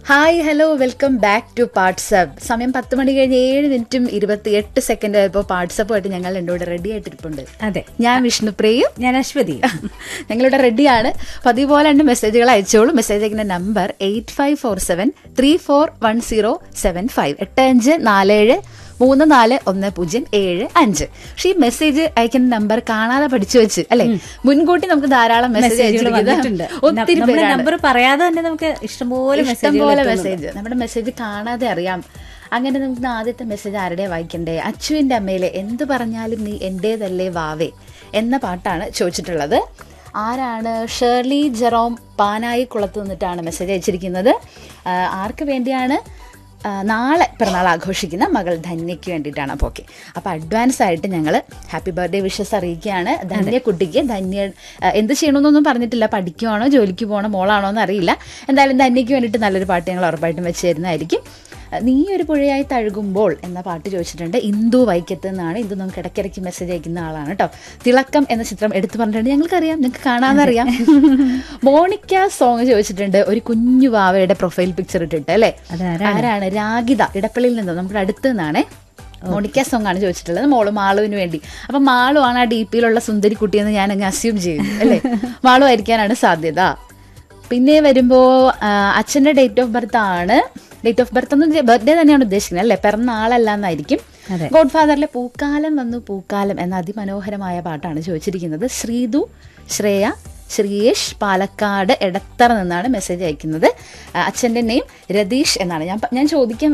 Hi hello welcome back to പാർട്സപ്പ് സമയം പത്ത് മണി കഴിഞ്ഞ് ഏഴ് മിനിറ്റും ഇരുപത്തി എട്ട് സെക്കൻഡ് ആയപ്പോൾ പാർട്സപ്പുമായിട്ട് ഞങ്ങൾ എൻ്റെ കൂടെ റെഡി ആയിട്ടിരിപ്പുണ്ട് അതെ ഞാൻ വിഷ്ണുപ്രിയയും ഞാൻ അശ്വതി ഞങ്ങളിവിടെ റെഡിയാണ് പതിവ് പോലെ തന്നെ മെസ്സേജുകൾ അയച്ചോളൂ മെസ്സേജ് അയക്കുന്ന number eight five four seven three four one zero seven five എട്ട് അഞ്ച് നാല് ഏഴ് മൂന്ന് നാല് ഒന്ന് പൂജ്യം ഏഴ് അഞ്ച് പക്ഷേ ഈ മെസ്സേജ് അയക്കുന്ന നമ്പർ കാണാതെ പഠിച്ചു വെച്ച് അല്ലെ മുൻകൂട്ടി നമുക്ക് ധാരാളം മെസ്സേജ് മെസ്സേജുകൾ വന്നിട്ടുണ്ട് അയച്ചിരിക്കുന്നത് ഒത്തിരി നമ്മുടെ പേരാണ് നമ്പർ പറയാതെ തന്നെ നമുക്ക് ഇഷ്ടംപോലെ ഇഷ്ടംപോലെ മെസ്സേജുകൾ മെസ്സേജ് നമ്മുടെ മെസ്സേജ് കാണാതെ അറിയാം അങ്ങനെ നമുക്ക് ഇന്ന് ആദ്യത്തെ മെസ്സേജ് ആരുടെ വായിക്കണ്ടേ അച്ചുവിന്റെ അമ്മയിലെ എന്ത് പറഞ്ഞാലും നീ എന്റേതല്ലേ വാവേ എന്ന പാട്ടാണ് ചോദിച്ചിട്ടുള്ളത് ആരാണ് ഷേർലി ജെറോം പാനായി കുളത്ത് നിന്നിട്ടാണ് മെസ്സേജ് അയച്ചിരിക്കുന്നത് ആ, ആർക്ക് വേണ്ടിയാണ് ആ, നാളെ പിറന്നാൾ ആഘോഷിക്കുന്ന മകൾ ധന്യയ്ക്ക് വേണ്ടിയിട്ടാണ് അപ്പോൾ ഓക്കെ അപ്പോൾ അഡ്വാൻസ് ആയിട്ട് ഞങ്ങൾ ഹാപ്പി ബർത്ത്ഡേ വിഷസ് അറിയിക്കുകയാണ് ധന്യ കുട്ടിക്ക് ധന്യ ആ, എന്ത് ചെയ്യണമെന്നൊന്നും പറഞ്ഞിട്ടില്ല പഠിക്കുവാണോ ജോലിക്ക് പോകണോ മോളാണോ എന്ന് അറിയില്ല എന്തായാലും ധന്യയ്ക്ക് വേണ്ടിയിട്ട് നല്ലൊരു പാട്ട് ഞങ്ങൾ ഉറപ്പായിട്ടും വെച്ച് തരുന്നതായിരിക്കും ആ, നീ ഒരു പുഴയായി തഴുകുമ്പോൾ എന്ന പാട്ട് ചോദിച്ചിട്ടുണ്ട് ഇന്ദു വൈക്കത്ത് നിന്നാണ് ഇന്ദു നമുക്ക് ഇടയ്ക്കിടയ്ക്ക് മെസ്സേജ് അയക്കുന്ന ആളാണ് കേട്ടോ തിളക്കം എന്ന ചിത്രം എടുത്തു പറഞ്ഞിട്ടുണ്ട് ഞങ്ങൾക്കറിയാം നിങ്ങൾക്ക് കാണാമെന്നറിയാം മോണിക്ക സോങ് ചോദിച്ചിട്ടുണ്ട് ഒരു കുഞ്ഞു വാവയുടെ പ്രൊഫൈൽ പിക്ചർ ഇട്ടിട്ട് അല്ലേ അതാരാണ്? ആരാണ് രാഗിത ഇടപ്പള്ളിയിൽ നിന്ന് നമ്മുടെ അടുത്ത് നിന്നാണേ മോണിക്ക സോങ് ആണ് ചോദിച്ചിട്ടുള്ളത് മോള് മാളുവിന് വേണ്ടി അപ്പൊ മാളു ആണ് ആ ഡി പിയിലുള്ള സുന്ദരി കുട്ടിയെന്ന് ഞാൻ അങ്ങ് അസ്യൂം ചെയ്യുന്നു അല്ലേ മാളു ആയിരിക്കാനാണ് സാധ്യത പിന്നെ വരുമ്പോ ആ, അച്ഛന്റെ ഡേറ്റ് ഓഫ് ബർത്ത് ആണ് ഡേറ്റ് ഓഫ് ബർത്ത് എന്ന് ബർത്ത്ഡേ തന്നെയാണ് ഉദ്ദേശിക്കുന്നത് അല്ലേ പിറന്നാളല്ല എന്നായിരിക്കും അതെ. ഗോഡ് ഫാദറിലെ പൂക്കാലം വന്നു പൂക്കാലം എന്ന അതിമനോഹരമായ പാട്ടാണ് ചോദിച്ചിരിക്കുന്നത് ശ്രീതു ശ്രേയ ശ്രീയേഷ് പാലക്കാട് എടത്തറ നിന്നാണ് മെസ്സേജ് അയക്കുന്നത് ആ, അച്ഛൻ്റെ നെയിം രതീഷ് എന്നാണ് ഞാൻ പ- ഞാൻ ചോദിക്കാൻ